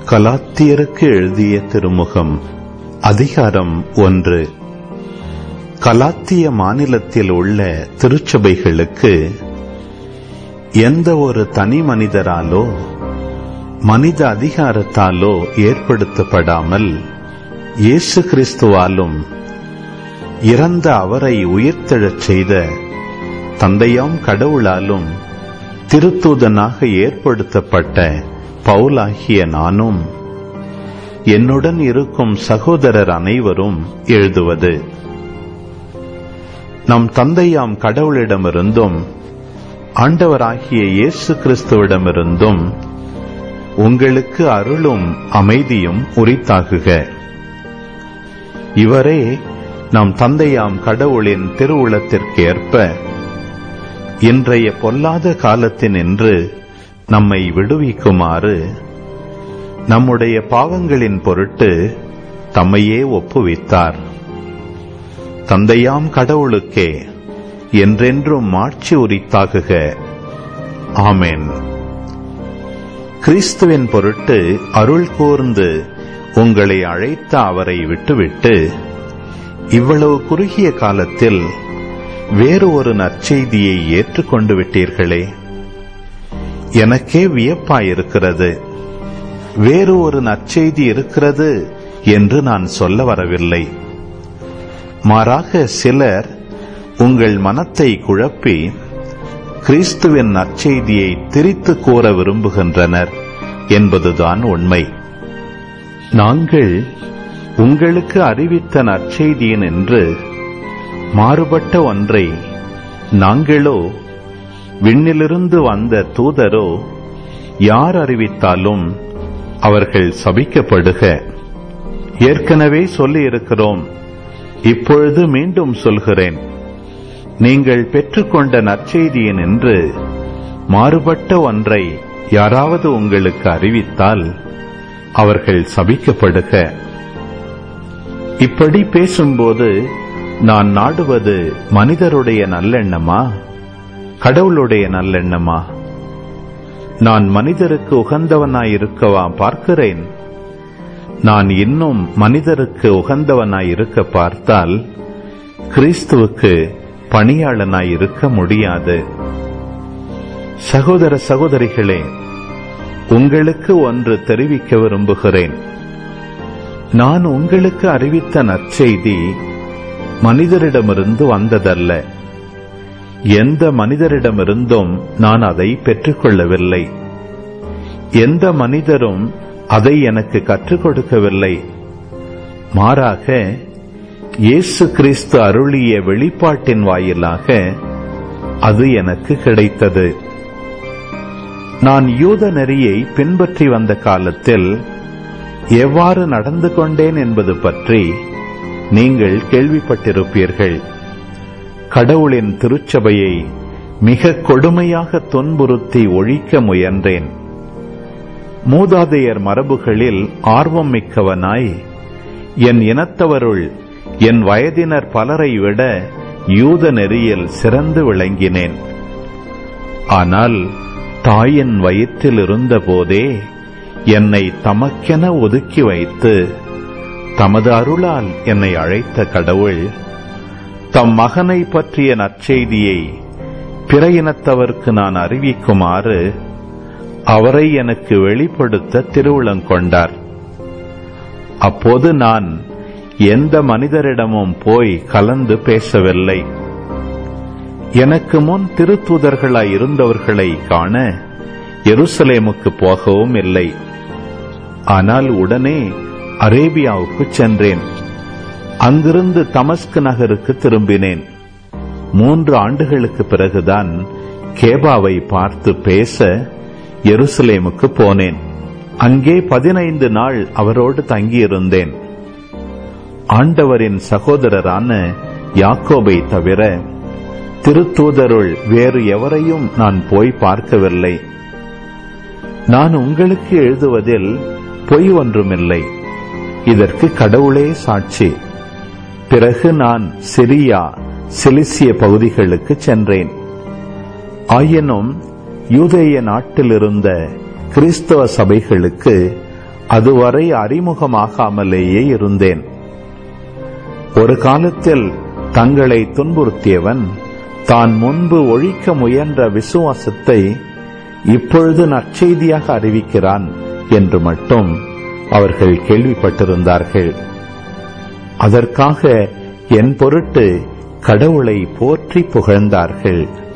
கலாத்தியருக்கு எழுதிய திருமுகம் அதிகாரம் ஒன்று கலாத்திய மாநிலத்தில் உள்ள திருச்சபைகளுக்கு எந்த ஒரு தனி மனிதராலோ மனித அதிகாரத்தாலோ ஏற்படுத்தப்படாமல் இயேசு கிறிஸ்துவாலும் இறந்த அவரை உயிர்த்தெழச் செய்த தந்தையாம் கடவுளாலும் திருத்தூதனாக ஏற்படுத்தப்பட்ட பவுலாகிய நானும் என்னுடன் இருக்கும் சகோதரர் அனைவரும் எழுதுவது நம் தந்தையாம் கடவுளிடமிருந்தும் ஆண்டவராகிய இயேசு கிறிஸ்துவிடமிருந்தும் உங்களுக்கு அருளும் அமைதியும் உரித்தாகுக இவரே நம் தந்தையாம் கடவுளின் திருவுளத்திற்கு ஏற்ப இன்றைய பொல்லாத காலத்தினின்று நம்மை விடுவிக்குமாறு நம்முடைய பாவங்களின் பொருட்டு தம்மையே ஒப்புவித்தார் தந்தையாம் கடவுளுக்கே என்றென்றும் மாட்சி உரித்தாகுக ஆமேன் கிறிஸ்துவின் பொருட்டு அருள் கூர்ந்து உங்களை அழைத்த அவரை விட்டுவிட்டு இவ்வளவு குறுகிய காலத்தில் வேறு ஒரு நற்செய்தியை ஏற்றுக்கொண்டு விட்டீர்களே எனக்கே வியப்பாயிருக்கிறது வேறு ஒரு நற்செய்தி இருக்கிறது என்று நான் சொல்ல வரவில்லை மாறாக சிலர் உங்கள் மனத்தை குழப்பி கிறிஸ்துவின் நற்செய்தியை திரித்து கூற விரும்புகின்றனர் என்பதுதான் உண்மை நாங்கள் உங்களுக்கு அறிவித்த நற்செய்தியின் என்று மாறுபட்ட ஒன்றை நாங்களோ விண்ணிலிருந்து வந்த தூதரோ யார் அறிவித்தாலும் அவர்கள் சபிக்கப்படுக ஏற்கனவே சொல்லியிருக்கிறோம் இப்பொழுது மீண்டும் சொல்கிறேன் நீங்கள் பெற்றுக்கொண்ட நற்செய்தியின் என்று மாறுபட்ட ஒன்றை யாராவது உங்களுக்கு அறிவித்தால் அவர்கள் சபிக்கப்படுக இப்படி பேசும்போது நான் நாடுவது மனிதருடைய நல்லெண்ணமா கடவுளுடைய நல்லெண்ணமா நான் மனிதருக்கு உகந்தவனாயிருக்கவா பார்க்கிறேன் நான் இன்னும் மனிதருக்கு உகந்தவனாயிருக்க பார்த்தால் கிறிஸ்துவுக்கு பணியாளனாயிருக்க முடியாது சகோதர சகோதரிகளே உங்களுக்கு ஒன்று தெரிவிக்க விரும்புகிறேன் நான் உங்களுக்கு அறிவித்த நற்செய்தி மனிதரிடமிருந்து வந்ததல்ல எந்த மனிதரிடமிருந்தும் நான் அதை பெற்றுக்கொள்ளவில்லை எந்த மனிதரும் அதை எனக்கு கற்றுக் கொடுக்கவில்லை மாறாக இயேசு கிறிஸ்து அருளிய வெளிப்பாட்டின் வாயிலாக அது எனக்கு கிடைத்தது நான் யூத நெறியை பின்பற்றி வந்த காலத்தில் எவ்வாறு நடந்து கொண்டேன் என்பது பற்றி நீங்கள் கேள்விப்பட்டிருப்பீர்கள் கடவுளின் திருச்சபையை மிக கொடுமையாக துன்புறுத்தி ஒழிக்க முயன்றேன் மூதாதையர் மரபுகளில் ஆர்வம் மிக்கவனாய் என் இனத்தவருள் என் வயதினர் பலரை விட யூத நெறியில் சிறந்து விளங்கினேன் ஆனால் தாயின் வயிற்றில் இருந்தபோதே என்னை தமக்கென ஒதுக்கி வைத்து தமது அருளால் என்னை அழைத்த கடவுள் தம் மகனை பற்றிய நற்செய்தியை பிற இனத்தவர்க்கு நான் அறிவிக்குமாறு அவரை எனக்கு வெளிப்படுத்த திருவுளங்கொண்டார் அப்போது நான் எந்த மனிதரிடமும் போய் கலந்து பேசவில்லை எனக்கு முன் திருத்தூதர்களாய் இருந்தவர்களை காண எருசலேமுக்கு போகவும் இல்லை ஆனால் உடனே அரேபியாவுக்கு சென்றேன் அங்கிருந்து தமஸ்கு நகருக்கு திரும்பினேன் மூன்று ஆண்டுகளுக்கு பிறகுதான் கேபாவை பார்த்து பேச எருசலேமுக்கு போனேன் அங்கே பதினைந்து நாள் அவரோடு தங்கியிருந்தேன் ஆண்டவரின் சகோதரரான யாக்கோபை தவிர திருத்தூதருள் வேறு எவரையும் நான் போய் பார்க்கவில்லை நான் உங்களுக்கு எழுதுவதில் பொய் ஒன்றுமில்லை இதற்கு கடவுளே சாட்சி பிறகு நான் சிரியா சிலிசிய பகுதிகளுக்கு சென்றேன் ஆயினும் யூதேய நாட்டில் இருந்த கிறிஸ்தவ சபைகளுக்கு அதுவரை அறிமுகமாகாமலேயே இருந்தேன் ஒரு காலத்தில் தங்களை துன்புறுத்தியவன் தான் முன்பு ஒழிக்க முயன்ற விசுவாசத்தை இப்பொழுது நற்செய்தியாக அறிவிக்கிறான் என்று மட்டும் அவர்கள் கேள்விப்பட்டிருந்தார்கள் அதற்காக என் பொருட்டு கடவுளை போற்றி புகழ்ந்தார்கள்